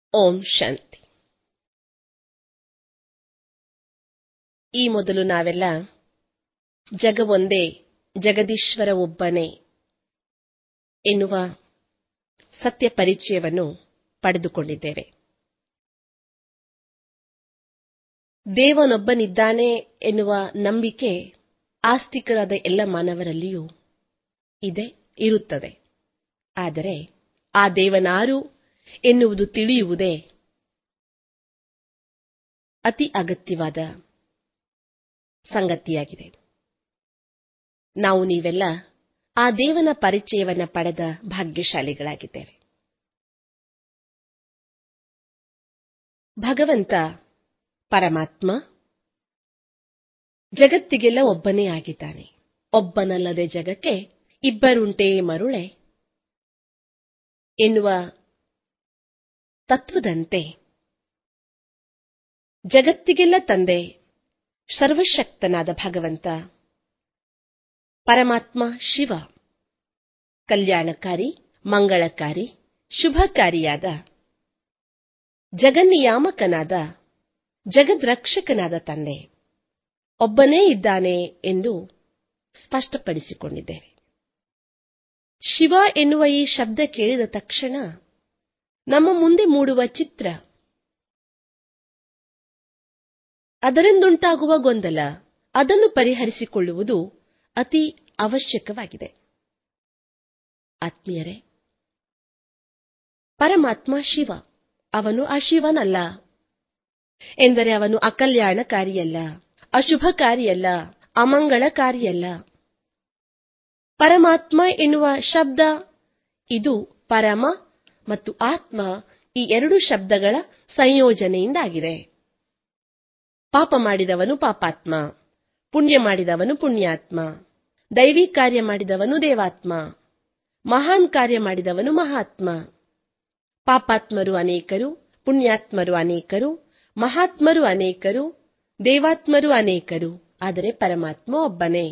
ಓಂ ಶಾಂತಿ ಈ ಮೊದಲು ನಾವೆಲ್ಲ ಜಗವೊಂದೇ ಜಗದೀಶ್ವರ ಒಬ್ಬನೇ ಎನ್ನುವ ಸತ್ಯ ಪರಿಚಯವನ್ನು ಪಡೆದುಕೊಂಡಿದ್ದೇವೆ ದೇವನೊಬ್ಬನಿದ್ದಾನೆ ಎನ್ನುವ ನಂಬಿಕೆ ಆಸ್ತಿಕರಾದ ಎಲ್ಲ ಮಾನವರಲ್ಲಿಯೂ ಇದೆ ಇರುತ್ತದೆ ಆದರೆ ಆ ದೇವನಾರು ಎನ್ನುವುದು ತಿಳಿಯುವುದೇ ಅತಿ ಅಗತ್ಯವಾದ ಸಂಗತಿಯಾಗಿದೆ ನಾವು ನೀವೆಲ್ಲ ಆ ದೇವನ ಪರಿಚಯವನ್ನು ಪಡೆದ ಭಾಗ್ಯಶಾಲಿಗಳಾಗಿದ್ದೇವೆ ಭಗವಂತ ಪರಮಾತ್ಮ ಜಗತ್ತಿಗೆಲ್ಲ ಒಬ್ಬನೇ ಆಗಿದ್ದಾನೆ ಒಬ್ಬನಲ್ಲದೆ ಜಗಕ್ಕೆ ಇಬ್ಬರುಂಟೇ ಮರುಳೆ ಎನ್ನುವ ತತ್ವದಂತೆ ಜಗತ್ತಿಗೆಲ್ಲ ತಂದೆ ಸರ್ವಶಕ್ತನಾದ ಭಗವಂತ ಪರಮಾತ್ಮ ಶಿವ ಕಲ್ಯಾಣಕಾರಿ ಮಂಗಳಕಾರಿ ಶುಭಕಾರಿಯಾದ ಜಗನ್ನಿಯಾಮಕನಾದ ಜಗದ್ರಕ್ಷಕನಾದ ತಂದೆ ಒಬ್ಬನೇ ಇದ್ದಾನೆ ಎಂದು ಸ್ಪಷ್ಟಪಡಿಸಿಕೊಂಡಿದ್ದೇವೆ ಶಿವ ಎನ್ನುವ ಈ ಶಬ್ದ ಕೇಳಿದ ತಕ್ಷಣ ನಮ್ಮ ಮುಂದೆ ಮೂಡುವ ಚಿತ್ರ ಅದರಿಂದುಂಟಾಗುವ ಗೊಂದಲ ಅದನ್ನು ಪರಿಹರಿಸಿಕೊಳ್ಳುವುದು ಅತಿ ಅವಶ್ಯಕವಾಗಿದೆ ಆತ್ಮೀಯರೇ ಪರಮಾತ್ಮ ಶಿವ ಅವನು ಅಶಿವನಲ್ಲ ಎಂದರೆ ಅವನು ಅಕಲ್ಯಾಣಕಾರಿಯಲ್ಲ ಅಶುಭಕಾರಿಯಲ್ಲ ಅಮಂಗಳಕಾರಿಯಲ್ಲ ಪರಮಾತ್ಮ ಎನ್ನುವ ಶಬ್ದ ಇದು ಪರಮ ಮತ್ತು ಆತ್ಮ ಈ ಎರಡು ಶಬ್ದಗಳ ಸಂಯೋಜನೆಯಿಂದಾಗಿದೆ ಪಾಪ ಮಾಡಿದವನು ಪಾಪಾತ್ಮ ಪುಣ್ಯ ಮಾಡಿದವನು ಪುಣ್ಯಾತ್ಮ ದೈವಿ ಕಾರ್ಯ ಮಾಡಿದವನು ದೇವಾತ್ಮ ಮಹಾನ್ ಕಾರ್ಯ ಮಾಡಿದವನು ಮಹಾತ್ಮ ಪಾಪಾತ್ಮರು ಅನೇಕರು ಪುಣ್ಯಾತ್ಮರು ಅನೇಕರು ಮಹಾತ್ಮರು ಅನೇಕರು ದೇವಾತ್ಮರು ಅನೇಕರು ಆದರೆ ಪರಮಾತ್ಮ ಒಬ್ಬನೇ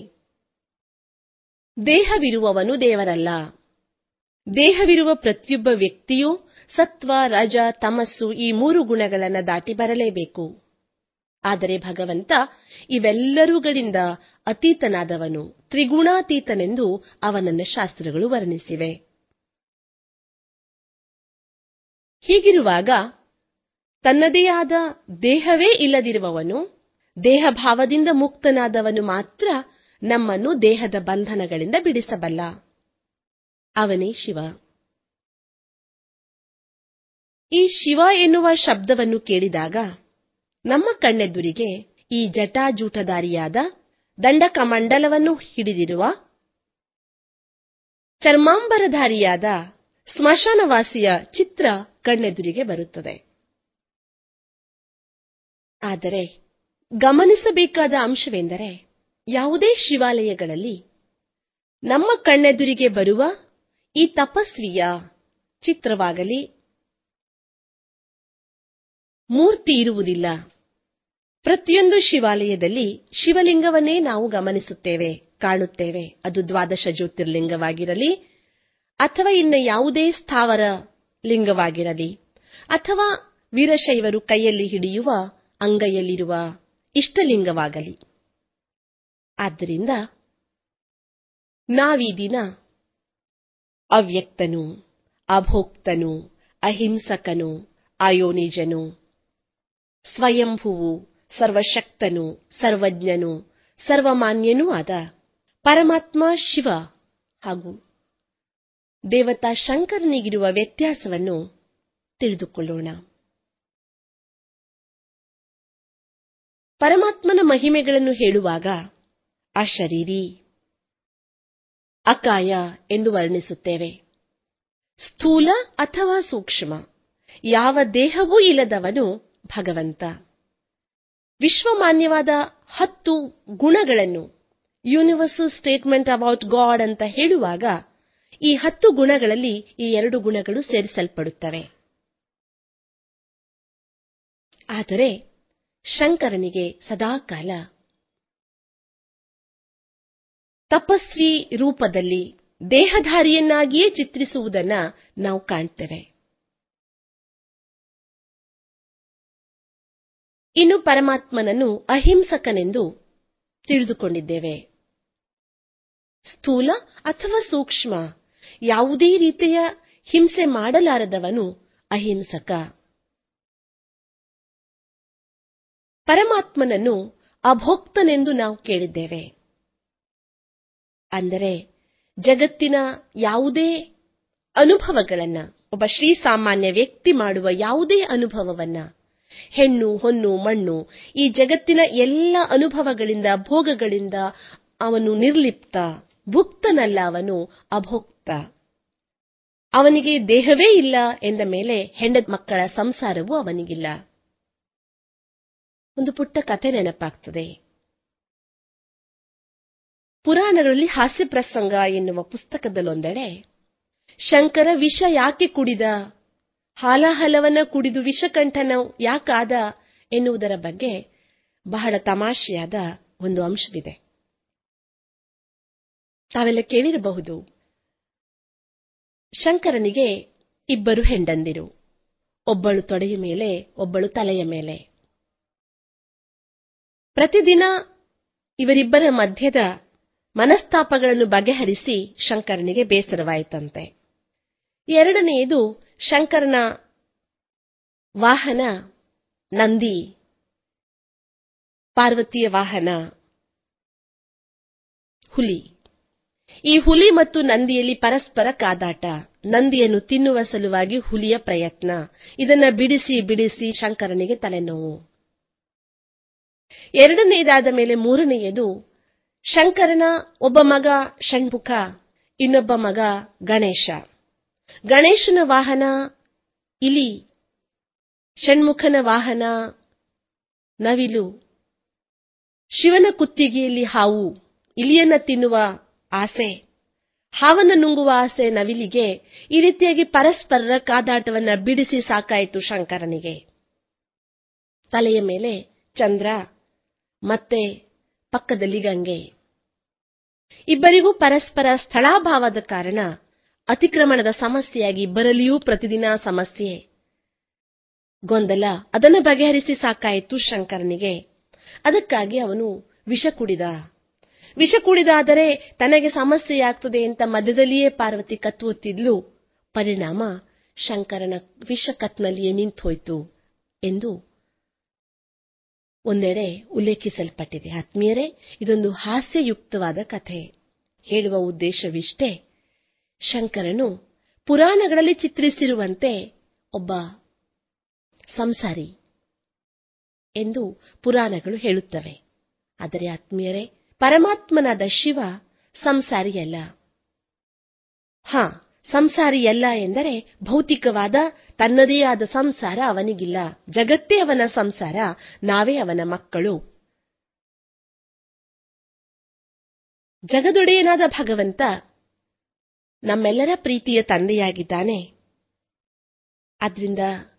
ದೇಹವಿರುವವನು ದೇವರಲ್ಲ ದೇಹವಿರುವ ಪ್ರತಿಯೊಬ್ಬ ವ್ಯಕ್ತಿಯೂ ಸತ್ವ ರಜ ತಮಸ್ಸು ಈ ಮೂರು ಗುಣಗಳನ್ನು ದಾಟಿ ಬರಲೇಬೇಕು ಆದರೆ ಭಗವಂತ ಇವೆಲ್ಲರುಗಳಿಂದ ಅತೀತನಾದವನು ತ್ರಿಗುಣಾತೀತನೆಂದು ಅವನನ್ನ ಶಾಸ್ತ್ರಗಳು ವರ್ಣಿಸಿವೆ ಹೀಗಿರುವಾಗ ತನ್ನದೇ ಆದ ದೇಹವೇ ಇಲ್ಲದಿರುವವನು ದೇಹಭಾವದಿಂದ ಮುಕ್ತನಾದವನು ಮಾತ್ರ ನಮ್ಮನ್ನು ದೇಹದ ಬಂಧನಗಳಿಂದ ಬಿಡಿಸಬಲ್ಲ ಅವನೇ ಶಿವ ಈ ಶಿವ ಎನ್ನುವ ಶಬ್ದವನ್ನು ಕೇಳಿದಾಗ ನಮ್ಮ ಕಣ್ಣೆದುರಿಗೆ ಈ ಜಟಾಜೂಟದಾರಿಯಾದ ದಂಡಕಮಂಡಲವನ್ನು ಹಿಡಿದಿರುವ ಚರ್ಮಾಂಬರಧಾರಿಯಾದ ಸ್ಮಶಾನವಾಸಿಯ ಚಿತ್ರ ಕಣ್ಣೆದುರಿಗೆ ಬರುತ್ತದೆ ಆದರೆ ಗಮನಿಸಬೇಕಾದ ಅಂಶವೆಂದರೆ ಯಾವುದೇ ಶಿವಾಲಯಗಳಲ್ಲಿ ನಮ್ಮ ಕಣ್ಣೆದುರಿಗೆ ಬರುವ ಈ ತಪಸ್ವಿಯ ಚಿತ್ರವಾಗಲಿ ಮೂರ್ತಿ ಇರುವುದಿಲ್ಲ ಪ್ರತಿಯೊಂದು ಶಿವಾಲಯದಲ್ಲಿ ಶಿವಲಿಂಗವನ್ನೇ ನಾವು ಗಮನಿಸುತ್ತೇವೆ ಕಾಣುತ್ತೇವೆ ಅದು ದ್ವಾದಶ ಜ್ಯೋತಿರ್ಲಿಂಗವಾಗಿರಲಿ ಅಥವಾ ಇನ್ನ ಯಾವುದೇ ಸ್ಥಾವರ ಲಿಂಗವಾಗಿರಲಿ ಅಥವಾ ವೀರಶೈವರು ಕೈಯಲ್ಲಿ ಹಿಡಿಯುವ ಅಂಗೈಯಲ್ಲಿರುವ ಇಷ್ಟಲಿಂಗವಾಗಲಿ ಆದ್ದರಿಂದ ನಾವೀ ದಿನ ಅವ್ಯಕ್ತನು ಅಭೋಕ್ತನು ಅಹಿಂಸಕನು ಅಯೋನಿಜನು ಸ್ವಯಂಭುವು ಸರ್ವಶಕ್ತನು ಸರ್ವಜ್ಞನು ಸರ್ವಮಾನ್ಯನೂ ಆದ ಪರಮಾತ್ಮ ಶಿವ ಹಾಗೂ ದೇವತಾ ಶಂಕರನಿಗಿರುವ ವ್ಯತ್ಯಾಸವನ್ನು ತಿಳಿದುಕೊಳ್ಳೋಣ ಪರಮಾತ್ಮನ ಮಹಿಮೆಗಳನ್ನು ಹೇಳುವಾಗ ಅಶರೀರಿ ಅಕಾಯ ಎಂದು ವರ್ಣಿಸುತ್ತೇವೆ ಸ್ಥೂಲ ಅಥವಾ ಸೂಕ್ಷ್ಮ ಯಾವ ದೇಹವೂ ಇಲ್ಲದವನು ಭಗವಂತ ವಿಶ್ವಮಾನ್ಯವಾದ ಹತ್ತು ಗುಣಗಳನ್ನು ಯೂನಿವರ್ಸಲ್ ಸ್ಟೇಟ್ಮೆಂಟ್ ಅಬೌಟ್ ಗಾಡ್ ಅಂತ ಹೇಳುವಾಗ ಈ ಹತ್ತು ಗುಣಗಳಲ್ಲಿ ಈ ಎರಡು ಗುಣಗಳು ಸೇರಿಸಲ್ಪಡುತ್ತವೆ ಆದರೆ ಶಂಕರನಿಗೆ ಸದಾಕಾಲ ತಪಸ್ವಿ ರೂಪದಲ್ಲಿ ದೇಹಧಾರಿಯನ್ನಾಗಿಯೇ ಚಿತ್ರಿಸುವುದನ್ನ ನಾವು ಕಾಣ್ತೇವೆ ಇನ್ನು ಪರಮಾತ್ಮನನ್ನು ಅಹಿಂಸಕನೆಂದು ತಿಳಿದುಕೊಂಡಿದ್ದೇವೆ ಸ್ಥೂಲ ಅಥವಾ ಸೂಕ್ಷ್ಮ ಯಾವುದೇ ರೀತಿಯ ಹಿಂಸೆ ಮಾಡಲಾರದವನು ಅಹಿಂಸಕ ಪರಮಾತ್ಮನನ್ನು ಅಭೋಕ್ತನೆಂದು ನಾವು ಕೇಳಿದ್ದೇವೆ ಅಂದರೆ ಜಗತ್ತಿನ ಯಾವುದೇ ಅನುಭವಗಳನ್ನ ಒಬ್ಬ ಶ್ರೀಸಾಮಾನ್ಯ ವ್ಯಕ್ತಿ ಮಾಡುವ ಯಾವುದೇ ಅನುಭವವನ್ನ ಹೆಣ್ಣು ಹೊನ್ನು ಮಣ್ಣು ಈ ಜಗತ್ತಿನ ಎಲ್ಲ ಅನುಭವಗಳಿಂದ ಭೋಗಗಳಿಂದ ಅವನು ನಿರ್ಲಿಪ್ತ ಭುಕ್ತನಲ್ಲ ಅವನು ಅಭೋಕ್ತ ಅವನಿಗೆ ದೇಹವೇ ಇಲ್ಲ ಎಂದ ಮೇಲೆ ಹೆಂಡ ಮಕ್ಕಳ ಸಂಸಾರವೂ ಅವನಿಗಿಲ್ಲ ಒಂದು ಪುಟ್ಟ ಕಥೆ ನೆನಪಾಗ್ತದೆ ಪುರಾಣಗಳಲ್ಲಿ ಹಾಸ್ಯ ಪ್ರಸಂಗ ಎನ್ನುವ ಪುಸ್ತಕದಲ್ಲೊಂದೆಡೆ ಶಂಕರ ವಿಷ ಯಾಕೆ ಕುಡಿದ ಹಾಲಾಹಲವನ್ನ ಕುಡಿದು ವಿಷಕಂಠನ ಯಾಕಾದ ಎನ್ನುವುದರ ಬಗ್ಗೆ ಬಹಳ ತಮಾಷೆಯಾದ ಒಂದು ಅಂಶವಿದೆ ತಾವೆಲ್ಲ ಕೇಳಿರಬಹುದು ಶಂಕರನಿಗೆ ಇಬ್ಬರು ಹೆಂಡಂದಿರು ಒಬ್ಬಳು ತೊಡೆಯ ಮೇಲೆ ಒಬ್ಬಳು ತಲೆಯ ಮೇಲೆ ಪ್ರತಿದಿನ ಇವರಿಬ್ಬರ ಮಧ್ಯದ ಮನಸ್ತಾಪಗಳನ್ನು ಬಗೆಹರಿಸಿ ಶಂಕರನಿಗೆ ಬೇಸರವಾಯಿತಂತೆ ಎರಡನೆಯದು ಶಂಕರನ ವಾಹನ ನಂದಿ ಪಾರ್ವತಿಯ ವಾಹನ ಹುಲಿ ಈ ಹುಲಿ ಮತ್ತು ನಂದಿಯಲ್ಲಿ ಪರಸ್ಪರ ಕಾದಾಟ ನಂದಿಯನ್ನು ತಿನ್ನುವ ಸಲುವಾಗಿ ಹುಲಿಯ ಪ್ರಯತ್ನ ಇದನ್ನ ಬಿಡಿಸಿ ಬಿಡಿಸಿ ಶಂಕರನಿಗೆ ತಲೆನೋವು ಎರಡನೆಯದಾದ ಮೇಲೆ ಮೂರನೆಯದು ಶಂಕರನ ಒಬ್ಬ ಮಗ ಷಣ್ಮುಖ ಇನ್ನೊಬ್ಬ ಮಗ ಗಣೇಶ ಗಣೇಶನ ವಾಹನ ಇಲಿ ಷಣ್ಮುಖನ ವಾಹನ ನವಿಲು ಶಿವನ ಕುತ್ತಿಗೆಯಲ್ಲಿ ಹಾವು ಇಲಿಯನ್ನ ತಿನ್ನುವ ಆಸೆ ಹಾವನ್ನ ನುಂಗುವ ಆಸೆ ನವಿಲಿಗೆ ಈ ರೀತಿಯಾಗಿ ಪರಸ್ಪರರ ಕಾದಾಟವನ್ನ ಬಿಡಿಸಿ ಸಾಕಾಯಿತು ಶಂಕರನಿಗೆ ತಲೆಯ ಮೇಲೆ ಚಂದ್ರ ಮತ್ತೆ ಪಕ್ಕದಲ್ಲಿ ಗಂಗೆ ಇಬ್ಬರಿಗೂ ಪರಸ್ಪರ ಸ್ಥಳಾಭಾವದ ಕಾರಣ ಅತಿಕ್ರಮಣದ ಸಮಸ್ಯೆಯಾಗಿ ಇಬ್ಬರಲ್ಲಿಯೂ ಪ್ರತಿದಿನ ಸಮಸ್ಯೆ ಗೊಂದಲ ಅದನ್ನು ಬಗೆಹರಿಸಿ ಸಾಕಾಯಿತು ಶಂಕರನಿಗೆ ಅದಕ್ಕಾಗಿ ಅವನು ವಿಷ ಕುಡಿದ ವಿಷ ಕುಡಿದಾದರೆ ತನಗೆ ಸಮಸ್ಯೆಯಾಗ್ತದೆ ಅಂತ ಮಧ್ಯದಲ್ಲಿಯೇ ಪಾರ್ವತಿ ಕತ್ತುತ್ತಿದ್ಲು ಪರಿಣಾಮ ಶಂಕರನ ವಿಷ ಕತ್ನಲ್ಲಿಯೇ ನಿಂತೋಯ್ತು ಎಂದು ಒಂದೆಡೆ ಉಲ್ಲೇಖಿಸಲ್ಪಟ್ಟಿದೆ ಆತ್ಮೀಯರೇ ಇದೊಂದು ಹಾಸ್ಯಯುಕ್ತವಾದ ಕಥೆ ಹೇಳುವ ಉದ್ದೇಶವಿಷ್ಟೇ ಶಂಕರನು ಪುರಾಣಗಳಲ್ಲಿ ಚಿತ್ರಿಸಿರುವಂತೆ ಒಬ್ಬ ಸಂಸಾರಿ ಎಂದು ಪುರಾಣಗಳು ಹೇಳುತ್ತವೆ ಆದರೆ ಆತ್ಮೀಯರೇ ಪರಮಾತ್ಮನಾದ ಶಿವ ಸಂಸಾರಿಯಲ್ಲ ಹಾ ಸಂಸಾರಿಯಲ್ಲ ಎಂದರೆ ಭೌತಿಕವಾದ ತನ್ನದೇ ಆದ ಸಂಸಾರ ಅವನಿಗಿಲ್ಲ ಜಗತ್ತೇ ಅವನ ಸಂಸಾರ ನಾವೇ ಅವನ ಮಕ್ಕಳು ಜಗದೊಡೆಯನಾದ ಭಗವಂತ ನಮ್ಮೆಲ್ಲರ ಪ್ರೀತಿಯ ತಂದೆಯಾಗಿದ್ದಾನೆ ಆದ್ರಿಂದ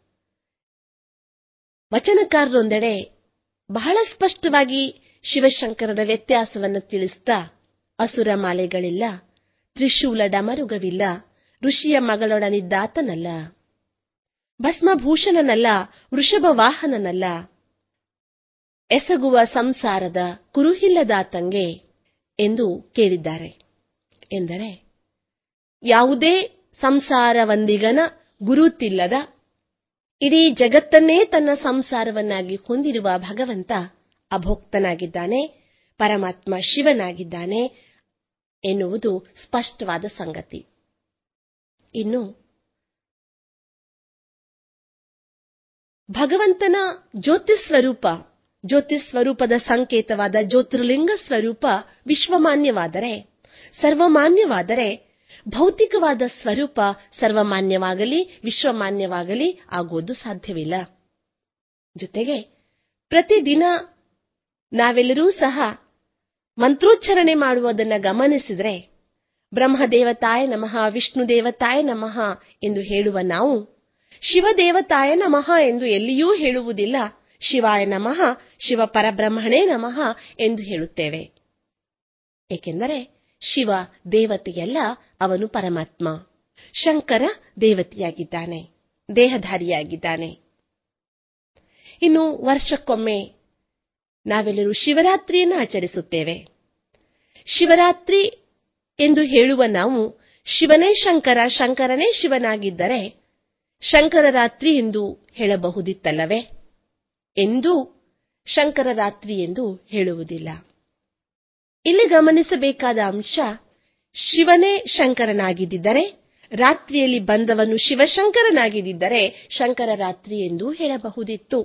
ವಚನಕಾರರೊಂದೆಡೆ ಬಹಳ ಸ್ಪಷ್ಟವಾಗಿ ಶಿವಶಂಕರರ ವ್ಯತ್ಯಾಸವನ್ನು ತಿಳಿಸ್ತಾ ಅಸುರ ಮಾಲೆಗಳಿಲ್ಲ ತ್ರಿಶೂಲ ಡಮರುಗವಿಲ್ಲ ಋಷಿಯ ಮಗಳೊಡನಿದ್ದಾತನಲ್ಲ ಭಸ್ಮಭೂಷಣನಲ್ಲ ವೃಷಭ ವಾಹನನಲ್ಲ ಎಸಗುವ ಸಂಸಾರದ ಕುರುಹಿಲ್ಲದಾತಂಗೆ ಎಂದು ಕೇಳಿದ್ದಾರೆ ಎಂದರೆ ಯಾವುದೇ ಸಂಸಾರವಂದಿಗನ ಗುರುತಿಲ್ಲದ ಇಡೀ ಜಗತ್ತನ್ನೇ ತನ್ನ ಸಂಸಾರವನ್ನಾಗಿ ಹೊಂದಿರುವ ಭಗವಂತ ಅಭೋಕ್ತನಾಗಿದ್ದಾನೆ ಪರಮಾತ್ಮ ಶಿವನಾಗಿದ್ದಾನೆ ಎನ್ನುವುದು ಸ್ಪಷ್ಟವಾದ ಸಂಗತಿ ಇನ್ನು ಭಗವಂತನ ಜ್ಯೋತಿಸ್ವರೂಪ ಜ್ಯೋತಿಸ್ವರೂಪದ ಸಂಕೇತವಾದ ಜ್ಯೋತಿರ್ಲಿಂಗ ಸ್ವರೂಪ ವಿಶ್ವಮಾನ್ಯವಾದರೆ ಸರ್ವಮಾನ್ಯವಾದರೆ ಭೌತಿಕವಾದ ಸ್ವರೂಪ ಸರ್ವಮಾನ್ಯವಾಗಲಿ ವಿಶ್ವಮಾನ್ಯವಾಗಲಿ ಆಗುವುದು ಸಾಧ್ಯವಿಲ್ಲ ಜೊತೆಗೆ ಪ್ರತಿದಿನ ನಾವೆಲ್ಲರೂ ಸಹ ಮಂತ್ರೋಚ್ಚಾರಣೆ ಮಾಡುವುದನ್ನು ಗಮನಿಸಿದರೆ ಬ್ರಹ್ಮದೇವತಾಯ ನಮಃ ವಿಷ್ಣು ದೇವತಾಯ ನಮಃ ಎಂದು ಹೇಳುವ ನಾವು ಶಿವದೇವತಾಯ ನಮಃ ಎಂದು ಎಲ್ಲಿಯೂ ಹೇಳುವುದಿಲ್ಲ ಶಿವಾಯ ನಮಃ ಶಿವ ಪರಬ್ರಹ್ಮಣೇ ನಮಃ ಎಂದು ಹೇಳುತ್ತೇವೆ ಏಕೆಂದರೆ ಶಿವ ದೇವತೆಯಲ್ಲ ಅವನು ಪರಮಾತ್ಮ ಶಂಕರ ದೇವತೆಯಾಗಿದ್ದಾನೆ ದೇಹಧಾರಿಯಾಗಿದ್ದಾನೆ ಇನ್ನು ವರ್ಷಕ್ಕೊಮ್ಮೆ ನಾವೆಲ್ಲರೂ ಶಿವರಾತ್ರಿಯನ್ನು ಆಚರಿಸುತ್ತೇವೆ ಶಿವರಾತ್ರಿ ಎಂದು ಹೇಳುವ ನಾವು ಶಿವನೇ ಶಂಕರ ಶಂಕರನೇ ಶಿವನಾಗಿದ್ದರೆ ಶಂಕರ ರಾತ್ರಿ ಎಂದು ಹೇಳಬಹುದಿತ್ತಲ್ಲವೇ ಎಂದೂ ಶಂಕರ ರಾತ್ರಿ ಎಂದು ಹೇಳುವುದಿಲ್ಲ ಇಲ್ಲಿ ಗಮನಿಸಬೇಕಾದ ಅಂಶ ಶಿವನೇ ಶಂಕರನಾಗಿದ್ದರೆ ರಾತ್ರಿಯಲ್ಲಿ ಬಂದವನು ಶಿವಶಂಕರನಾಗಿದ್ದರೆ ಶಂಕರ ರಾತ್ರಿ ಎಂದು ಹೇಳಬಹುದಿತ್ತು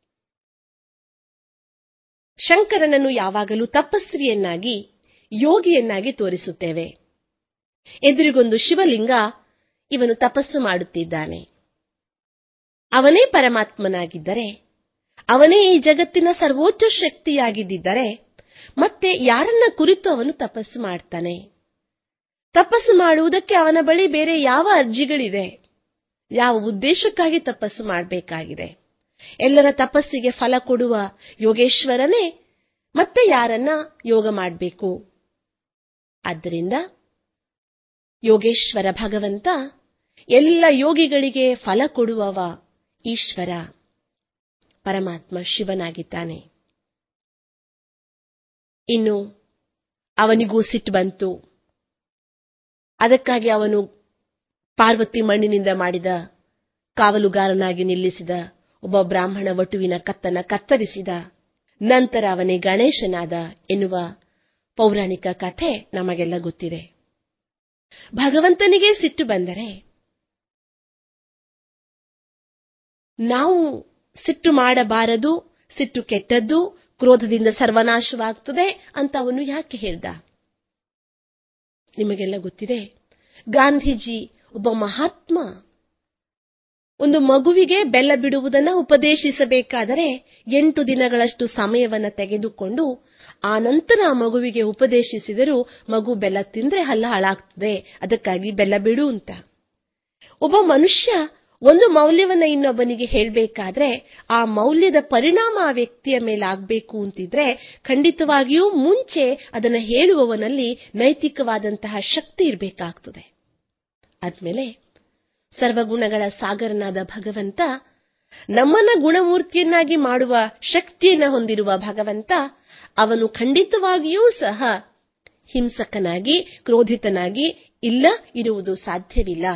ಶಂಕರನನ್ನು ಯಾವಾಗಲೂ ತಪಸ್ವಿಯನ್ನಾಗಿ ಯೋಗಿಯನ್ನಾಗಿ ತೋರಿಸುತ್ತೇವೆ ಎದುರಿಗೊಂದು ಶಿವಲಿಂಗ ಇವನು ತಪಸ್ಸು ಮಾಡುತ್ತಿದ್ದಾನೆ ಅವನೇ ಪರಮಾತ್ಮನಾಗಿದ್ದರೆ ಅವನೇ ಈ ಜಗತ್ತಿನ ಸರ್ವೋಚ್ಚ ಶಕ್ತಿಯಾಗಿದ್ದರೆ ಮತ್ತೆ ಯಾರನ್ನ ಕುರಿತು ಅವನು ತಪಸ್ಸು ಮಾಡ್ತಾನೆ ತಪಸ್ಸು ಮಾಡುವುದಕ್ಕೆ ಅವನ ಬಳಿ ಬೇರೆ ಯಾವ ಅರ್ಜಿಗಳಿದೆ ಯಾವ ಉದ್ದೇಶಕ್ಕಾಗಿ ತಪಸ್ಸು ಮಾಡಬೇಕಾಗಿದೆ ಎಲ್ಲರ ತಪಸ್ಸಿಗೆ ಫಲ ಕೊಡುವ ಯೋಗೇಶ್ವರನೇ ಮತ್ತೆ ಯಾರನ್ನ ಯೋಗ ಮಾಡಬೇಕು ಆದ್ದರಿಂದ ಯೋಗೇಶ್ವರ ಭಗವಂತ ಎಲ್ಲ ಯೋಗಿಗಳಿಗೆ ಫಲ ಕೊಡುವವ ಈಶ್ವರ ಪರಮಾತ್ಮ ಶಿವನಾಗಿದ್ದಾನೆ ಇನ್ನು ಅವನಿಗೂ ಸಿಟ್ಟು ಬಂತು ಅದಕ್ಕಾಗಿ ಅವನು ಪಾರ್ವತಿ ಮಣ್ಣಿನಿಂದ ಮಾಡಿದ ಕಾವಲುಗಾರನಾಗಿ ನಿಲ್ಲಿಸಿದ ಒಬ್ಬ ಬ್ರಾಹ್ಮಣ ವಟುವಿನ ಕತ್ತನ ಕತ್ತರಿಸಿದ ನಂತರ ಅವನೇ ಗಣೇಶನಾದ ಎನ್ನುವ ಪೌರಾಣಿಕ ಕಥೆ ನಮಗೆಲ್ಲ ಗೊತ್ತಿದೆ ಭಗವಂತನಿಗೆ ಸಿಟ್ಟು ಬಂದರೆ ನಾವು ಸಿಟ್ಟು ಮಾಡಬಾರದು ಸಿಟ್ಟು ಕೆಟ್ಟದ್ದು ಕ್ರೋಧದಿಂದ ಸರ್ವನಾಶವಾಗ್ತದೆ ಅಂತ ಅವನು ಯಾಕೆ ಹೇಳ್ದ ನಿಮಗೆಲ್ಲ ಗೊತ್ತಿದೆ ಗಾಂಧೀಜಿ ಒಬ್ಬ ಮಹಾತ್ಮ ಒಂದು ಮಗುವಿಗೆ ಬೆಲ್ಲ ಬಿಡುವುದನ್ನು ಉಪದೇಶಿಸಬೇಕಾದರೆ ಎಂಟು ದಿನಗಳಷ್ಟು ಸಮಯವನ್ನು ತೆಗೆದುಕೊಂಡು ಆ ನಂತರ ಆ ಮಗುವಿಗೆ ಉಪದೇಶಿಸಿದರೂ ಮಗು ಬೆಲ್ಲ ತಿಂದ್ರೆ ಹಲ್ಲ ಹಾಳಾಗ್ತದೆ ಅದಕ್ಕಾಗಿ ಬೆಲ್ಲ ಬಿಡು ಅಂತ ಒಬ್ಬ ಮನುಷ್ಯ ಒಂದು ಮೌಲ್ಯವನ್ನ ಇನ್ನೊಬ್ಬನಿಗೆ ಹೇಳಬೇಕಾದ್ರೆ ಆ ಮೌಲ್ಯದ ಪರಿಣಾಮ ಆ ವ್ಯಕ್ತಿಯ ಮೇಲೆ ಆಗಬೇಕು ಅಂತಿದ್ರೆ ಖಂಡಿತವಾಗಿಯೂ ಮುಂಚೆ ಅದನ್ನು ಹೇಳುವವನಲ್ಲಿ ನೈತಿಕವಾದಂತಹ ಶಕ್ತಿ ಇರಬೇಕಾಗ್ತದೆ ಆದ್ಮೇಲೆ ಸರ್ವಗುಣಗಳ ಸಾಗರನಾದ ಭಗವಂತ ನಮ್ಮನ್ನ ಗುಣಮೂರ್ತಿಯನ್ನಾಗಿ ಮಾಡುವ ಶಕ್ತಿಯನ್ನು ಹೊಂದಿರುವ ಭಗವಂತ ಅವನು ಖಂಡಿತವಾಗಿಯೂ ಸಹ ಹಿಂಸಕನಾಗಿ ಕ್ರೋಧಿತನಾಗಿ ಇಲ್ಲ ಇರುವುದು ಸಾಧ್ಯವಿಲ್ಲ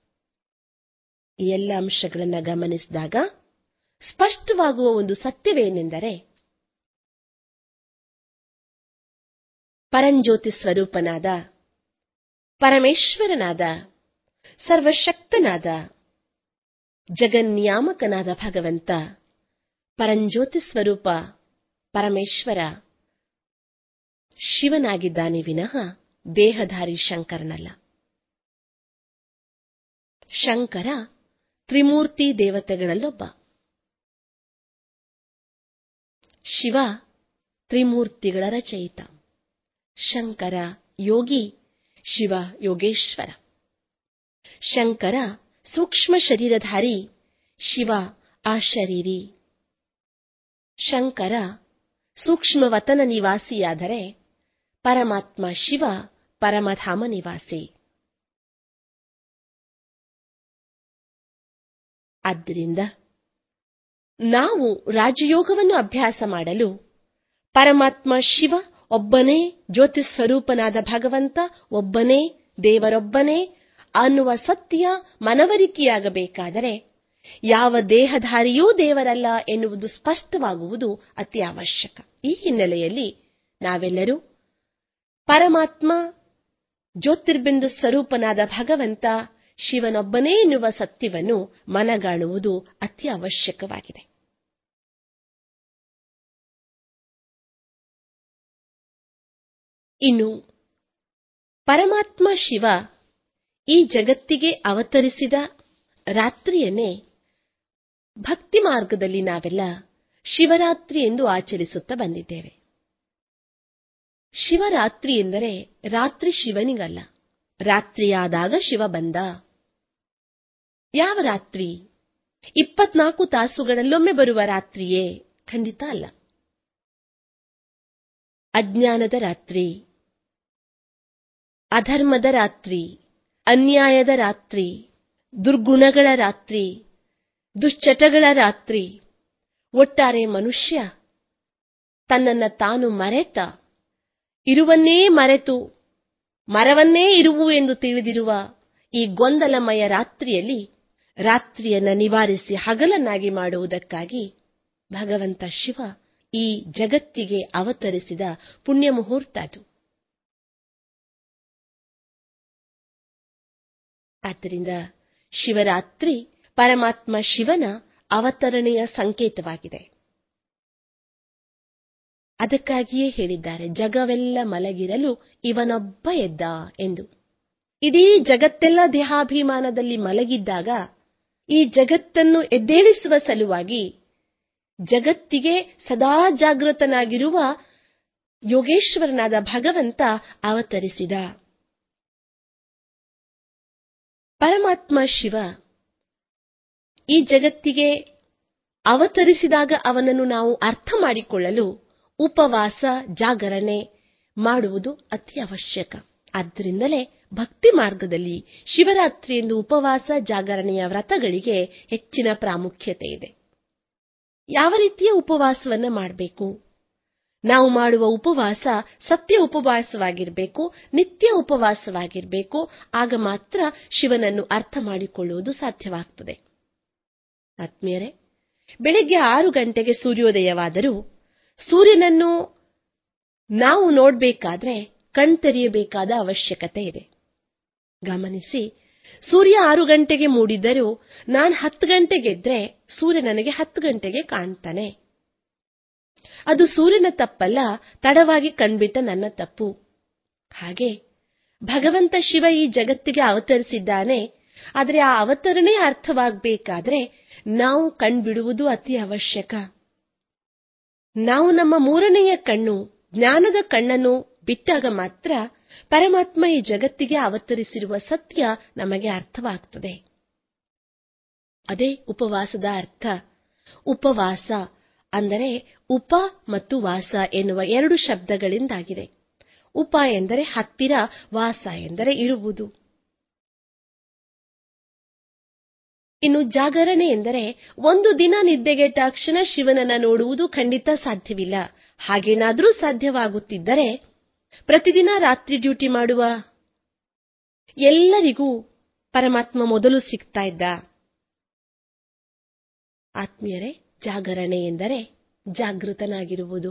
ಈ ಎಲ್ಲ ಅಂಶಗಳನ್ನು ಗಮನಿಸಿದಾಗ ಸ್ಪಷ್ಟವಾಗುವ ಒಂದು ಸತ್ಯವೇನೆಂದರೆ ಪರಂಜ್ಯೋತಿ ಸ್ವರೂಪನಾದ ಪರಮೇಶ್ವರನಾದ ಸರ್ವಶಕ್ತನಾದ ಜಗನ್ನಿಯಾಮಕನಾದ ಭಗವಂತ ಪರಂಜ್ಯೋತಿ ಸ್ವರೂಪ ಪರಮೇಶ್ವರ ಶಿವನಾಗಿದ್ದಾನೆ ವಿನಃ ದೇಹಧಾರಿ ಶಂಕರನಲ್ಲ ಶಂಕರ ತ್ರಿಮೂರ್ತಿ ದೇವತೆಗಳಲ್ಲೊಬ್ಬ ಶಿವ ತ್ರಿಮೂರ್ತಿಗಳ ರಚಯಿತ ಶಂಕರ ಯೋಗಿ ಶಿವ ಯೋಗೇಶ್ವರ ಶಂಕರ ಸೂಕ್ಷ್ಮ ಶರೀರಧಾರಿ ಶಿವ ಆಶರೀರಿ ಶಂಕರ ಸೂಕ್ಷ್ಮವತನ ನಿವಾಸಿಯಾದರೆ ಪರಮಾತ್ಮ ಶಿವ ಪರಮಧಾಮ ನಿವಾಸಿ ಆದ್ದರಿಂದ ನಾವು ರಾಜಯೋಗವನ್ನು ಅಭ್ಯಾಸ ಮಾಡಲು ಪರಮಾತ್ಮ ಶಿವ ಒಬ್ಬನೇ ಜ್ಯೋತಿ ಸ್ವರೂಪನಾದ ಭಗವಂತ ಒಬ್ಬನೇ ದೇವರೊಬ್ಬನೇ ಅನ್ನುವ ಸತ್ಯ ಮನವರಿಕೆಯಾಗಬೇಕಾದರೆ ಯಾವ ದೇಹಧಾರಿಯೂ ದೇವರಲ್ಲ ಎನ್ನುವುದು ಸ್ಪಷ್ಟವಾಗುವುದು ಅತಿ ಅವಶ್ಯಕ ಈ ಹಿನ್ನೆಲೆಯಲ್ಲಿ ನಾವೆಲ್ಲರೂ ಪರಮಾತ್ಮ ಜ್ಯೋತಿರ್ಬಿಂದು ಸ್ವರೂಪನಾದ ಭಗವಂತ ಶಿವನೊಬ್ಬನೇ ಎನ್ನುವ ಸತ್ಯವನ್ನು ಮನಗಾಣುವುದು ಅತಿ ಅವಶ್ಯಕವಾಗಿದೆ ಇನ್ನು ಪರಮಾತ್ಮ ಶಿವ ಈ ಜಗತ್ತಿಗೆ ಅವತರಿಸಿದ ರಾತ್ರಿಯನ್ನೇ ಭಕ್ತಿ ಮಾರ್ಗದಲ್ಲಿ ನಾವೆಲ್ಲ ಶಿವರಾತ್ರಿ ಎಂದು ಆಚರಿಸುತ್ತಾ ಬಂದಿದ್ದೇವೆ ಶಿವರಾತ್ರಿ ಎಂದರೆ ರಾತ್ರಿ ಶಿವನಿಗಲ್ಲ ರಾತ್ರಿಯಾದಾಗ ಶಿವ ಬಂದ ಯಾವ ರಾತ್ರಿ ಇಪ್ಪತ್ನಾಲ್ಕು ತಾಸುಗಳಲ್ಲೊಮ್ಮೆ ಬರುವ ರಾತ್ರಿಯೇ ಖಂಡಿತ ಅಲ್ಲ ಅಜ್ಞಾನದ ರಾತ್ರಿ ಅಧರ್ಮದ ರಾತ್ರಿ ಅನ್ಯಾಯದ ರಾತ್ರಿ ದುರ್ಗುಣಗಳ ರಾತ್ರಿ ದುಶ್ಚಟಗಳ ರಾತ್ರಿ ಒಟ್ಟಾರೆ ಮನುಷ್ಯ ತನ್ನನ್ನ ತಾನು ಮರೆತ ಇರುವನ್ನೇ ಮರೆತು ಮರವನ್ನೇ ಇರುವು ಎಂದು ತಿಳಿದಿರುವ ಈ ಗೊಂದಲಮಯ ರಾತ್ರಿಯಲ್ಲಿ ರಾತ್ರಿಯನ್ನ ನಿವಾರಿಸಿ ಹಗಲನ್ನಾಗಿ ಮಾಡುವುದಕ್ಕಾಗಿ ಭಗವಂತ ಶಿವ ಈ ಜಗತ್ತಿಗೆ ಅವತರಿಸಿದ ಪುಣ್ಯ ಮುಹೂರ್ತ ಅದು ಆದ್ದರಿಂದ ಶಿವರಾತ್ರಿ ಪರಮಾತ್ಮ ಶಿವನ ಅವತರಣೆಯ ಸಂಕೇತವಾಗಿದೆ ಅದಕ್ಕಾಗಿಯೇ ಹೇಳಿದ್ದಾರೆ ಜಗವೆಲ್ಲ ಮಲಗಿರಲು ಇವನೊಬ್ಬ ಎದ್ದ ಎಂದು ಇಡೀ ಜಗತ್ತೆಲ್ಲ ದೇಹಾಭಿಮಾನದಲ್ಲಿ ಮಲಗಿದ್ದಾಗ ಈ ಜಗತ್ತನ್ನು ಎದ್ದೇಳಿಸುವ ಸಲುವಾಗಿ ಜಗತ್ತಿಗೆ ಸದಾ ಜಾಗೃತನಾಗಿರುವ ಯೋಗೇಶ್ವರನಾದ ಭಗವಂತ ಅವತರಿಸಿದ ಪರಮಾತ್ಮ ಶಿವ ಈ ಜಗತ್ತಿಗೆ ಅವತರಿಸಿದಾಗ ಅವನನ್ನು ನಾವು ಅರ್ಥ ಮಾಡಿಕೊಳ್ಳಲು ಉಪವಾಸ ಜಾಗರಣೆ ಮಾಡುವುದು ಅತಿ ಅವಶ್ಯಕ ಆದ್ದರಿಂದಲೇ ಭಕ್ತಿ ಮಾರ್ಗದಲ್ಲಿ ಶಿವರಾತ್ರಿ ಎಂದು ಉಪವಾಸ ಜಾಗರಣೆಯ ವ್ರತಗಳಿಗೆ ಹೆಚ್ಚಿನ ಪ್ರಾಮುಖ್ಯತೆ ಇದೆ ಯಾವ ರೀತಿಯ ಉಪವಾಸವನ್ನ ಮಾಡಬೇಕು ನಾವು ಮಾಡುವ ಉಪವಾಸ ಸತ್ಯ ಉಪವಾಸವಾಗಿರಬೇಕು ನಿತ್ಯ ಉಪವಾಸವಾಗಿರಬೇಕು ಆಗ ಮಾತ್ರ ಶಿವನನ್ನು ಅರ್ಥ ಮಾಡಿಕೊಳ್ಳುವುದು ಸಾಧ್ಯವಾಗ್ತದೆ ಆತ್ಮೀಯರೇ ಬೆಳಿಗ್ಗೆ ಆರು ಗಂಟೆಗೆ ಸೂರ್ಯೋದಯವಾದರೂ ಸೂರ್ಯನನ್ನು ನಾವು ನೋಡಬೇಕಾದ್ರೆ ಕಣ್ತೆರೆಯಬೇಕಾದ ಅವಶ್ಯಕತೆ ಇದೆ ಗಮನಿಸಿ ಸೂರ್ಯ ಆರು ಗಂಟೆಗೆ ಮೂಡಿದ್ದರೂ ನಾನು ಹತ್ತು ಗಂಟೆಗೆದ್ರೆ ಸೂರ್ಯ ನನಗೆ ಹತ್ತು ಗಂಟೆಗೆ ಕಾಣ್ತಾನೆ ಅದು ಸೂರ್ಯನ ತಪ್ಪಲ್ಲ ತಡವಾಗಿ ಕಣ್ಬಿಟ್ಟ ನನ್ನ ತಪ್ಪು ಹಾಗೆ ಭಗವಂತ ಶಿವ ಈ ಜಗತ್ತಿಗೆ ಅವತರಿಸಿದ್ದಾನೆ ಆದರೆ ಆ ಅವತರಣೆ ಅರ್ಥವಾಗಬೇಕಾದ್ರೆ ನಾವು ಕಣ್ಬಿಡುವುದು ಅತಿ ಅವಶ್ಯಕ ನಾವು ನಮ್ಮ ಮೂರನೆಯ ಕಣ್ಣು ಜ್ಞಾನದ ಕಣ್ಣನ್ನು ಬಿಟ್ಟಾಗ ಮಾತ್ರ ಪರಮಾತ್ಮ ಈ ಜಗತ್ತಿಗೆ ಅವತರಿಸಿರುವ ಸತ್ಯ ನಮಗೆ ಅರ್ಥವಾಗ್ತದೆ ಅದೇ ಉಪವಾಸದ ಅರ್ಥ ಉಪವಾಸ ಅಂದರೆ ಉಪ ಮತ್ತು ವಾಸ ಎನ್ನುವ ಎರಡು ಶಬ್ದಗಳಿಂದಾಗಿದೆ ಉಪ ಎಂದರೆ ಹತ್ತಿರ ವಾಸ ಎಂದರೆ ಇರುವುದು ಇನ್ನು ಜಾಗರಣೆ ಎಂದರೆ ಒಂದು ದಿನ ನಿದ್ದೆಗೆಟ್ಟಾಕ್ಷಣ ಶಿವನನ್ನ ನೋಡುವುದು ಖಂಡಿತ ಸಾಧ್ಯವಿಲ್ಲ ಹಾಗೇನಾದರೂ ಸಾಧ್ಯವಾಗುತ್ತಿದ್ದರೆ ಪ್ರತಿದಿನ ರಾತ್ರಿ ಡ್ಯೂಟಿ ಮಾಡುವ ಎಲ್ಲರಿಗೂ ಪರಮಾತ್ಮ ಮೊದಲು ಸಿಗ್ತಾ ಇದ್ದ ಆತ್ಮೀಯರೇ ಜಾಗರಣೆ ಎಂದರೆ ಜಾಗೃತನಾಗಿರುವುದು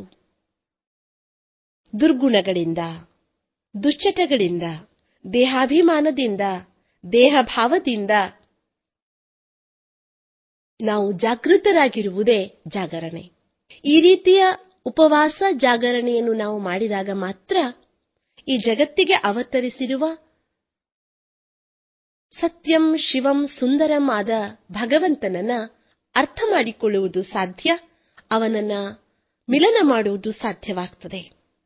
ದುರ್ಗುಣಗಳಿಂದ ದುಶ್ಚಟಗಳಿಂದ ದೇಹಾಭಿಮಾನದಿಂದ ದೇಹಭಾವದಿಂದ ನಾವು ಜಾಗೃತರಾಗಿರುವುದೇ ಜಾಗರಣೆ ಈ ರೀತಿಯ ಉಪವಾಸ ಜಾಗರಣೆಯನ್ನು ನಾವು ಮಾಡಿದಾಗ ಮಾತ್ರ ಈ ಜಗತ್ತಿಗೆ ಅವತರಿಸಿರುವ ಸತ್ಯಂ ಶಿವಂ ಸುಂದರಂ ಆದ ಭಗವಂತನನ್ನ ಅರ್ಥ ಮಾಡಿಕೊಳ್ಳುವುದು ಸಾಧ್ಯ ಅವನನ್ನ ಮಿಲನ ಮಾಡುವುದು ಸಾಧ್ಯವಾಗ್ತದೆ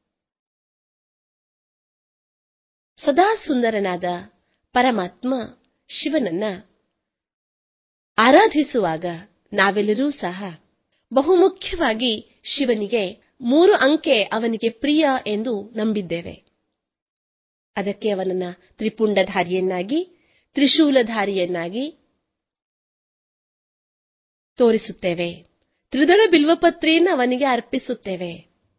ಸದಾ ಸುಂದರನಾದ ಪರಮಾತ್ಮ ಶಿವನನ್ನ ಆರಾಧಿಸುವಾಗ ನಾವೆಲ್ಲರೂ ಸಹ ಬಹುಮುಖ್ಯವಾಗಿ ಶಿವನಿಗೆ ಮೂರು ಅಂಕೆ ಅವನಿಗೆ ಪ್ರಿಯ ಎಂದು ನಂಬಿದ್ದೇವೆ ಅದಕ್ಕೆ ಅವನನ್ನ ತ್ರಿಪುಂಡಧಾರಿಯನ್ನಾಗಿ ತ್ರಿಶೂಲಧಾರಿಯನ್ನಾಗಿ ತೋರಿಸುತ್ತೇವೆ ತ್ರಿದಳ ಬಿಲ್ವಪತ್ರೆಯನ್ನು ಅವನಿಗೆ ಅರ್ಪಿಸುತ್ತೇವೆ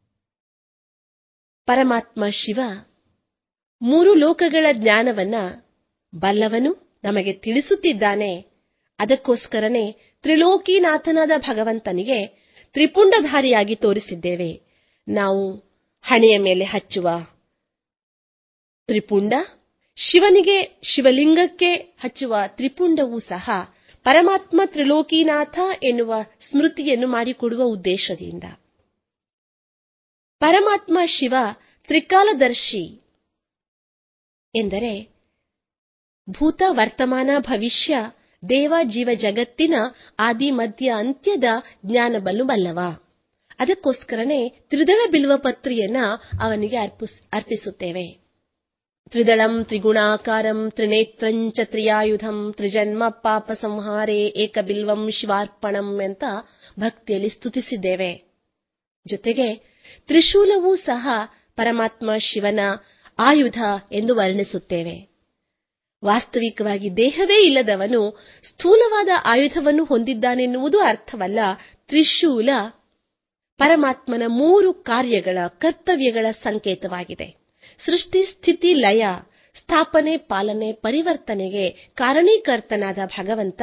ಪರಮಾತ್ಮ ಶಿವ ಮೂರು ಲೋಕಗಳ ಜ್ಞಾನವನ್ನ ಬಲ್ಲವನು ನಮಗೆ ತಿಳಿಸುತ್ತಿದ್ದಾನೆ ಅದಕ್ಕೋಸ್ಕರನೇ ತ್ರಿಲೋಕಿನಾಥನಾದ ಭಗವಂತನಿಗೆ ತ್ರಿಪುಂಡಧಾರಿಯಾಗಿ ತೋರಿಸಿದ್ದೇವೆ ನಾವು ಹಣೆಯ ಮೇಲೆ ಹಚ್ಚುವ ತ್ರಿಪುಂಡ ಶಿವನಿಗೆ ಶಿವಲಿಂಗಕ್ಕೆ ಹಚ್ಚುವ ತ್ರಿಪುಂಡವೂ ಸಹ ಪರಮಾತ್ಮ ತ್ರಿಲೋಕಿನಾಥ ಎನ್ನುವ ಸ್ಮೃತಿಯನ್ನು ಮಾಡಿಕೊಡುವ ಉದ್ದೇಶದಿಂದ ಪರಮಾತ್ಮ ಶಿವ ತ್ರಿಕಾಲದರ್ಶಿ ಎಂದರೆ ಭೂತ ವರ್ತಮಾನ ಭವಿಷ್ಯ ದೇವ ಜೀವ ಜಗತ್ತಿನ ಆದಿ ಮಧ್ಯ ಅಂತ್ಯದ ಜ್ಞಾನಬಲ್ಲು ಬಲ್ಲವ ಅದಕ್ಕೋಸ್ಕರನೇ ತ್ರಿದಳ ಬಿಲ್ವ ಪತ್ರಿಯನ್ನ ಅವನಿಗೆ ಅರ್ಪಿಸುತ್ತೇವೆ ತ್ರಿದಳಂ ತ್ರಿಗುಣಾಕಾರಂ ತ್ರಿನೇತ್ರಂಚ ತ್ರಿಯಾಯುಧಂ ತ್ರಿಜನ್ಮ ಪಾಪ ಸಂಹಾರೇ ಏಕಬಿಲ್ವಂ ಶಿವಾರ್ಪಣಂ ಅಂತ ಭಕ್ತಿಯಲ್ಲಿ ಸ್ತುತಿಸಿದ್ದೇವೆ ಜೊತೆಗೆ ತ್ರಿಶೂಲವೂ ಸಹ ಪರಮಾತ್ಮ ಶಿವನ ಆಯುಧ ಎಂದು ವರ್ಣಿಸುತ್ತೇವೆ ವಾಸ್ತವಿಕವಾಗಿ ದೇಹವೇ ಇಲ್ಲದವನು ಸ್ಥೂಲವಾದ ಆಯುಧವನ್ನು ಹೊಂದಿದ್ದಾನೆನ್ನುವುದು ಅರ್ಥವಲ್ಲ ತ್ರಿಶೂಲ ಪರಮಾತ್ಮನ ಮೂರು ಕಾರ್ಯಗಳ ಕರ್ತವ್ಯಗಳ ಸಂಕೇತವಾಗಿದೆ ಸೃಷ್ಟಿ ಸ್ಥಿತಿ ಲಯ ಸ್ಥಾಪನೆ ಪಾಲನೆ ಪರಿವರ್ತನೆಗೆ ಕಾರಣೀಕರ್ತನಾದ ಭಗವಂತ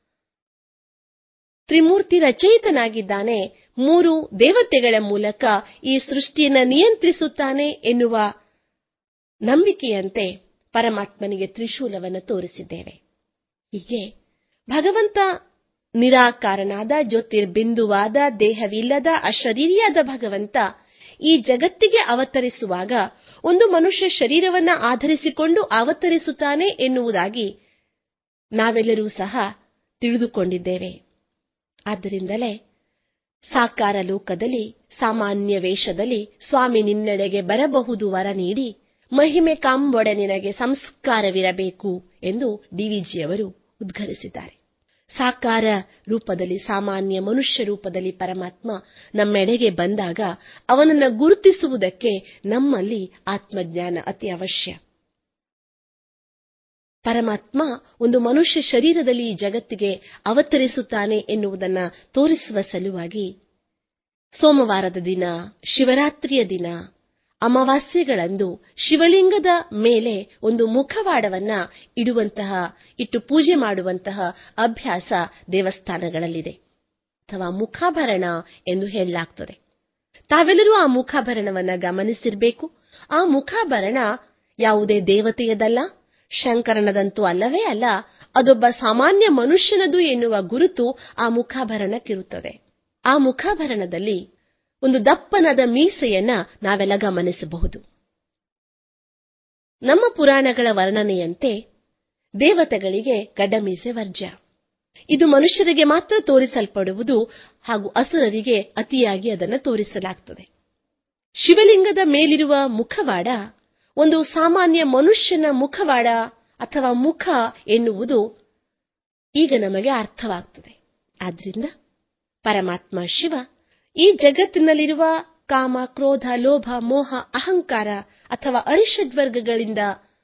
ತ್ರಿಮೂರ್ತಿ ರಚಯಿತನಾಗಿದ್ದಾನೆ ಮೂರು ದೇವತೆಗಳ ಮೂಲಕ ಈ ಸೃಷ್ಟಿಯನ್ನು ನಿಯಂತ್ರಿಸುತ್ತಾನೆ ಎನ್ನುವ ನಂಬಿಕೆಯಂತೆ ಪರಮಾತ್ಮನಿಗೆ ತ್ರಿಶೂಲವನ್ನು ತೋರಿಸಿದ್ದೇವೆ ಹೀಗೆ ಭಗವಂತ ನಿರಾಕಾರನಾದ ಜ್ಯೋತಿರ್ಬಿಂದುವಾದ ದೇಹವಿಲ್ಲದ ಅಶರೀರಿಯಾದ ಭಗವಂತ ಈ ಜಗತ್ತಿಗೆ ಅವತರಿಸುವಾಗ ಒಂದು ಮನುಷ್ಯ ಶರೀರವನ್ನು ಆಧರಿಸಿಕೊಂಡು ಅವತರಿಸುತ್ತಾನೆ ಎನ್ನುವುದಾಗಿ ನಾವೆಲ್ಲರೂ ಸಹ ತಿಳಿದುಕೊಂಡಿದ್ದೇವೆ ಆದ್ದರಿಂದಲೇ ಸಾಕಾರ ಲೋಕದಲ್ಲಿ ಸಾಮಾನ್ಯ ವೇಷದಲ್ಲಿ ಸ್ವಾಮಿ ನಿನ್ನೆಡೆಗೆ ಬರಬಹುದು ವರ ನೀಡಿ ಮಹಿಮೆ ಕಾಂಬೊಡೆ ನಿನಗೆ ಸಂಸ್ಕಾರವಿರಬೇಕು ಎಂದು ಡಿವಿಜಿಯವರು ಉದ್ಘರಿಸಿದ್ದಾರೆ ಸಾಕಾರ ರೂಪದಲ್ಲಿ ಸಾಮಾನ್ಯ ಮನುಷ್ಯ ರೂಪದಲ್ಲಿ ಪರಮಾತ್ಮ ನಮ್ಮೆಡೆಗೆ ಬಂದಾಗ ಅವನನ್ನು ಗುರುತಿಸುವುದಕ್ಕೆ ನಮ್ಮಲ್ಲಿ ಆತ್ಮಜ್ಞಾನ ಅತಿ ಅವಶ್ಯ ಪರಮಾತ್ಮ ಒಂದು ಮನುಷ್ಯ ಶರೀರದಲ್ಲಿ ಈ ಜಗತ್ತಿಗೆ ಅವತರಿಸುತ್ತಾನೆ ಎನ್ನುವುದನ್ನು ತೋರಿಸುವ ಸಲುವಾಗಿ ಸೋಮವಾರದ ದಿನ ಶಿವರಾತ್ರಿಯ ದಿನ ಅಮಾವಾಸ್ಯೆಗಳಂದು ಶಿವಲಿಂಗದ ಮೇಲೆ ಒಂದು ಮುಖವಾಡವನ್ನ ಇಡುವಂತಹ ಇಟ್ಟು ಪೂಜೆ ಮಾಡುವಂತಹ ಅಭ್ಯಾಸ ದೇವಸ್ಥಾನಗಳಲ್ಲಿದೆ ಅಥವಾ ಮುಖಾಭರಣ ಎಂದು ಹೇಳಲಾಗ್ತದೆ ತಾವೆಲ್ಲರೂ ಆ ಮುಖಾಭರಣವನ್ನ ಗಮನಿಸಿರಬೇಕು ಆ ಮುಖಾಭರಣ ಯಾವುದೇ ದೇವತೆಯದಲ್ಲ ಶಂಕರನದಂತೂ ಅಲ್ಲವೇ ಅಲ್ಲ ಅದೊಬ್ಬ ಸಾಮಾನ್ಯ ಮನುಷ್ಯನದು ಎನ್ನುವ ಗುರುತು ಆ ಮುಖಾಭರಣಕ್ಕಿರುತ್ತದೆ ಆ ಮುಖಾಭರಣದಲ್ಲಿ ಒಂದು ದಪ್ಪನಾದ ಮೀಸೆಯನ್ನ ನಾವೆಲ್ಲ ಗಮನಿಸಬಹುದು ನಮ್ಮ ಪುರಾಣಗಳ ವರ್ಣನೆಯಂತೆ ದೇವತೆಗಳಿಗೆ ಗಡ್ಡಮೀಸೆ ವರ್ಜ್ಯ ಇದು ಮನುಷ್ಯರಿಗೆ ಮಾತ್ರ ತೋರಿಸಲ್ಪಡುವುದು ಹಾಗೂ ಅಸುರರಿಗೆ ಅತಿಯಾಗಿ ಅದನ್ನು ತೋರಿಸಲಾಗುತ್ತದೆ ಶಿವಲಿಂಗದ ಮೇಲಿರುವ ಮುಖವಾಡ ಒಂದು ಸಾಮಾನ್ಯ ಮನುಷ್ಯನ ಮುಖವಾಡ ಅಥವಾ ಮುಖ ಎನ್ನುವುದು ಈಗ ನಮಗೆ ಅರ್ಥವಾಗುತ್ತದೆ ಆದ್ರಿಂದ ಪರಮಾತ್ಮ ಶಿವ ಈ ಜಗತ್ತಿನಲ್ಲಿರುವ ಕಾಮ ಕ್ರೋಧ ಲೋಭ ಮೋಹ ಅಹಂಕಾರ ಅಥವಾ ಅರಿಷಡ್ವರ್ಗಗಳಿಂದ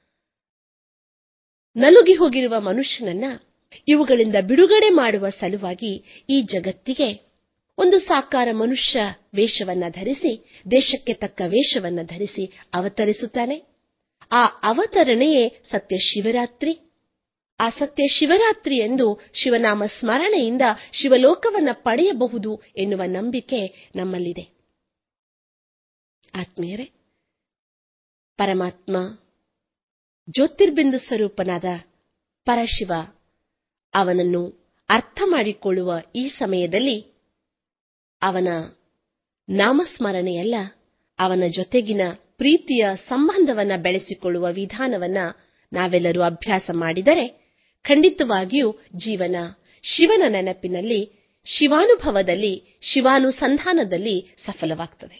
ನಲುಗಿ ಹೋಗಿರುವ ಮನುಷ್ಯನನ್ನ ಇವುಗಳಿಂದ ಬಿಡುಗಡೆ ಮಾಡುವ ಸಲುವಾಗಿ ಈ ಜಗತ್ತಿಗೆ ಒಂದು ಸಾಕಾರ ಮನುಷ್ಯ ವೇಷವನ್ನ ಧರಿಸಿ ದೇಶಕ್ಕೆ ತಕ್ಕ ವೇಷವನ್ನ ಧರಿಸಿ ಅವತರಿಸುತ್ತಾನೆ ಆ ಅವತರಣೆಯೇ ಸತ್ಯ ಶಿವರಾತ್ರಿ ಆ ಸತ್ಯ ಶಿವರಾತ್ರಿ ಎಂದು ಶಿವನಾಮ ಸ್ಮರಣೆಯಿಂದ ಶಿವಲೋಕವನ್ನ ಪಡೆಯಬಹುದು ಎನ್ನುವ ನಂಬಿಕೆ ನಮ್ಮಲ್ಲಿದೆ ಆತ್ಮೀಯರೇ ಪರಮಾತ್ಮ ಜ್ಯೋತಿರ್ಬಿಂದು ಸ್ವರೂಪನಾದ ಪರಶಿವ ಅವನನ್ನು ಅರ್ಥ ಮಾಡಿಕೊಳ್ಳುವ ಈ ಸಮಯದಲ್ಲಿ ಅವನ ನಾಮಸ್ಮರಣೆಯಲ್ಲ ಅವನ ಜೊತೆಗಿನ ಪ್ರೀತಿಯ ಸಂಬಂಧವನ್ನ ಬೆಳೆಸಿಕೊಳ್ಳುವ ವಿಧಾನವನ್ನ ನಾವೆಲ್ಲರೂ ಅಭ್ಯಾಸ ಮಾಡಿದರೆ ಖಂಡಿತವಾಗಿಯೂ ಜೀವನ ಶಿವನ ನೆನಪಿನಲ್ಲಿ ಶಿವಾನುಭವದಲ್ಲಿ ಶಿವಾನುಸಂಧಾನದಲ್ಲಿ ಸಫಲವಾಗ್ತದೆ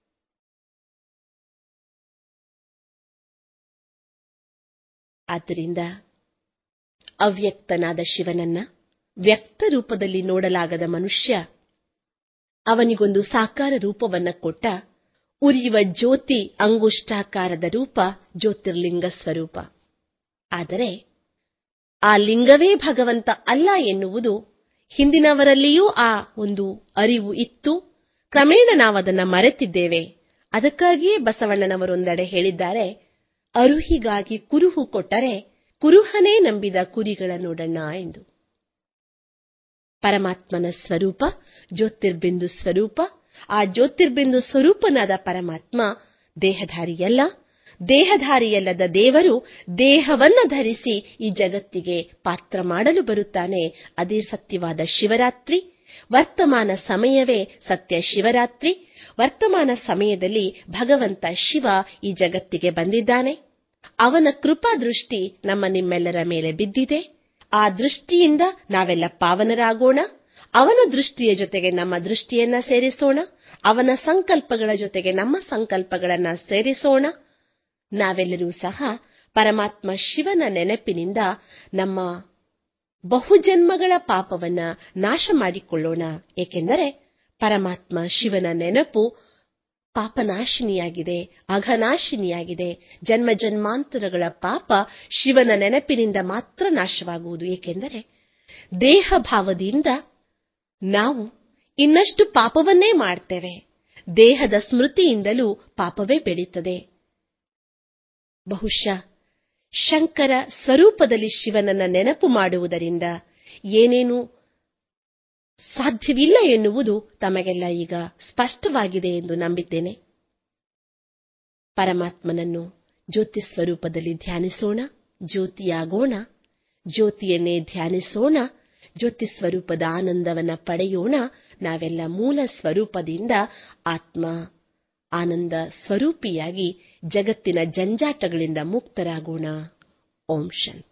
ಆದ್ದರಿಂದ ಅವ್ಯಕ್ತನಾದ ಶಿವನನ್ನ ವ್ಯಕ್ತ ರೂಪದಲ್ಲಿ ನೋಡಲಾಗದ ಮನುಷ್ಯ ಅವನಿಗೊಂದು ಸಾಕಾರ ರೂಪವನ್ನ ಕೊಟ್ಟ ಉರಿಯುವ ಜ್ಯೋತಿ ಅಂಗುಷ್ಟಾಕಾರದ ರೂಪ ಜ್ಯೋತಿರ್ಲಿಂಗ ಸ್ವರೂಪ ಆದರೆ ಆ ಲಿಂಗವೇ ಭಗವಂತ ಅಲ್ಲ ಎನ್ನುವುದು ಹಿಂದಿನವರಲ್ಲಿಯೂ ಆ ಒಂದು ಅರಿವು ಇತ್ತು ಕ್ರಮೇಣ ನಾವದನ್ನು ಮರೆತಿದ್ದೇವೆ ಅದಕ್ಕಾಗಿಯೇ ಬಸವಣ್ಣನವರೊಂದೆಡೆ ಹೇಳಿದ್ದಾರೆ ಅರುಹಿಗಾಗಿ ಕುರುಹು ಕೊಟ್ಟರೆ ಕುರುಹನೇ ನಂಬಿದ ಕುರಿಗಳ ನೋಡಣ್ಣ ಎಂದು ಪರಮಾತ್ಮನ ಸ್ವರೂಪ ಜ್ಯೋತಿರ್ಬಿಂದು ಸ್ವರೂಪ ಆ ಜ್ಯೋತಿರ್ಬಿಂದು ಸ್ವರೂಪನಾದ ಪರಮಾತ್ಮ ದೇಹಧಾರಿಯಲ್ಲ ದೇಹಧಾರಿಯಲ್ಲದ ದೇವರು ದೇಹವನ್ನ ಧರಿಸಿ ಈ ಜಗತ್ತಿಗೆ ಪಾತ್ರ ಮಾಡಲು ಬರುತ್ತಾನೆ ಅದೇ ಸತ್ಯವಾದ ಶಿವರಾತ್ರಿ ವರ್ತಮಾನ ಸಮಯವೇ ಸತ್ಯ ಶಿವರಾತ್ರಿ ವರ್ತಮಾನ ಸಮಯದಲ್ಲಿ ಭಗವಂತ ಶಿವ ಈ ಜಗತ್ತಿಗೆ ಬಂದಿದ್ದಾನೆ ಅವನ ಕೃಪಾ ದೃಷ್ಟಿ ನಮ್ಮ ನಿಮ್ಮೆಲ್ಲರ ಮೇಲೆ ಬಿದ್ದಿದೆ ಆ ದೃಷ್ಟಿಯಿಂದ ನಾವೆಲ್ಲ ಪಾವನರಾಗೋಣ ಅವನ ದೃಷ್ಟಿಯ ಜೊತೆಗೆ ನಮ್ಮ ದೃಷ್ಟಿಯನ್ನ ಸೇರಿಸೋಣ ಅವನ ಸಂಕಲ್ಪಗಳ ಜೊತೆಗೆ ನಮ್ಮ ಸಂಕಲ್ಪಗಳನ್ನ ಸೇರಿಸೋಣ ನಾವೆಲ್ಲರೂ ಸಹ ಪರಮಾತ್ಮ ಶಿವನ ನೆನಪಿನಿಂದ ನಮ್ಮ ಬಹುಜನ್ಮಗಳ ಪಾಪವನ್ನ ನಾಶ ಮಾಡಿಕೊಳ್ಳೋಣ ಏಕೆಂದರೆ ಪರಮಾತ್ಮ ಶಿವನ ನೆನಪು ಪಾಪನಾಶಿನಿಯಾಗಿದೆ ಅಘನಾಶಿನಿಯಾಗಿದೆ ಜನ್ಮ ಜನ್ಮಾಂತರಗಳ ಪಾಪ ಶಿವನ ನೆನಪಿನಿಂದ ಮಾತ್ರ ನಾಶವಾಗುವುದು ಏಕೆಂದರೆ ದೇಹ ಭಾವದಿಂದ ನಾವು ಇನ್ನಷ್ಟು ಪಾಪವನ್ನೇ ಮಾಡ್ತೇವೆ ದೇಹದ ಸ್ಮೃತಿಯಿಂದಲೂ ಪಾಪವೇ ಬೆಳೀತದೆ ಬಹುಶಃ ಶಂಕರ ಸ್ವರೂಪದಲ್ಲಿ ಶಿವನನ್ನ ನೆನಪು ಮಾಡುವುದರಿಂದ ಏನೇನು ಸಾಧ್ಯವಿಲ್ಲ ಎನ್ನುವುದು ತಮಗೆಲ್ಲ ಈಗ ಸ್ಪಷ್ಟವಾಗಿದೆ ಎಂದು ನಂಬಿದ್ದೇನೆ ಪರಮಾತ್ಮನನ್ನು ಜ್ಯೋತಿ ಸ್ವರೂಪದಲ್ಲಿ ಧ್ಯಾನಿಸೋಣ ಜ್ಯೋತಿಯಾಗೋಣ ಜ್ಯೋತಿಯನ್ನೇ ಧ್ಯಾನಿಸೋಣ ಜ್ಯೋತಿ ಸ್ವರೂಪದ ಆನಂದವನ್ನು ಪಡೆಯೋಣ ನಾವೆಲ್ಲ ಮೂಲ ಸ್ವರೂಪದಿಂದ ಆತ್ಮ ಆನಂದ ಸ್ವರೂಪಿಯಾಗಿ ಜಗತ್ತಿನ ಜಂಜಾಟಗಳಿಂದ ಮುಕ್ತರಾಗೋಣ ಓಂ ಶಾಂತಿ